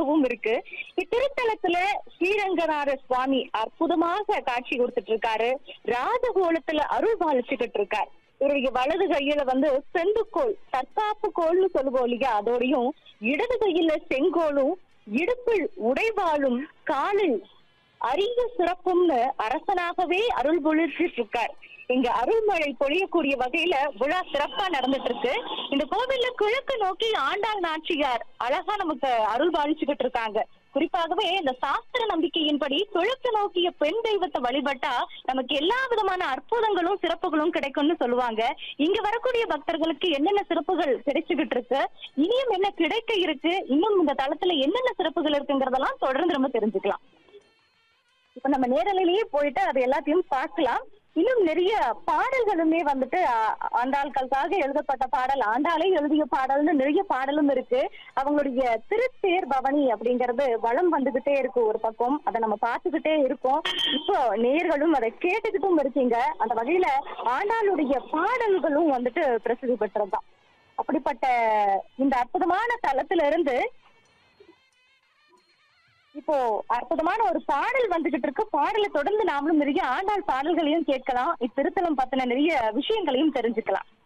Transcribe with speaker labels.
Speaker 1: தலமாகவும் இருக்கு இத்திருத்தலத்துல ஸ்ரீரங்கநாத சுவாமி அற்புதமாக காட்சி கொடுத்துட்டு இருக்காரு ராஜகோலத்துல அருள் பாலிச்சுக்கிட்டு இருக்கார் இவருடைய வலது கையில வந்து செந்துக்கோல் தற்காப்பு கோல்னு சொல்லுவோம் இல்லையா அதோடையும் இடது கையில செங்கோலும் இடுப்பில் உடைவாளும் காலில் அரிய சிறப்பும்னு அரசனாகவே அருள் பொழிச்சிட்டு இருக்கார் இங்க அருள்மழை பொழியக்கூடிய வகையில விழா சிறப்பா நடந்துட்டு இருக்கு இந்த கோவில்ல கிழக்கு நோக்கி ஆண்டாள் நாச்சியார் அழகா நமக்கு அருள் பாலிச்சுக்கிட்டு இருக்காங்க குறிப்பாகவே இந்த சாஸ்திர நம்பிக்கையின்படி கிழக்கு நோக்கிய பெண் தெய்வத்தை வழிபட்டா நமக்கு எல்லா விதமான அற்புதங்களும் சிறப்புகளும் கிடைக்கும்னு சொல்லுவாங்க இங்க வரக்கூடிய பக்தர்களுக்கு என்னென்ன சிறப்புகள் கிடைச்சுக்கிட்டு இருக்கு இனியும் என்ன கிடைக்க இருக்கு இன்னும் இந்த தளத்துல என்னென்ன சிறப்புகள் இருக்குங்கிறதெல்லாம் தொடர்ந்து நம்ம தெரிஞ்சுக்கலாம் இப்ப நம்ம நேரலையிலேயே போயிட்டு அது எல்லாத்தையும் பார்க்கலாம் இன்னும் நிறைய பாடல்களுமே வந்துட்டு ஆ- ஆண்டாள்களுக்காக எழுதப்பட்ட பாடல் ஆண்டாளே எழுதிய பாடல்னு நிறைய பாடலும் இருக்கு அவங்களுடைய திருத்தேர் பவனி அப்படிங்கறது வளம் வந்துகிட்டே இருக்கு ஒரு பக்கம் அதை நம்ம பார்த்துக்கிட்டே இருக்கோம் இப்போ நேர்களும் அதை கேட்டுக்கிட்டும் இருக்கீங்க அந்த வகையில ஆண்டாளுடைய பாடல்களும் வந்துட்டு பிரசித்தி பெற்றதுதான் அப்படிப்பட்ட இந்த அற்புதமான தலத்துல இருந்து இப்போ அற்புதமான ஒரு பாடல் வந்துகிட்டு இருக்கு பாடலை தொடர்ந்து நாமளும் நிறைய ஆண்டாள் பாடல்களையும் கேட்கலாம் இத்திருத்தலம் பத்தின நிறைய விஷயங்களையும் தெரிஞ்சுக்கலாம்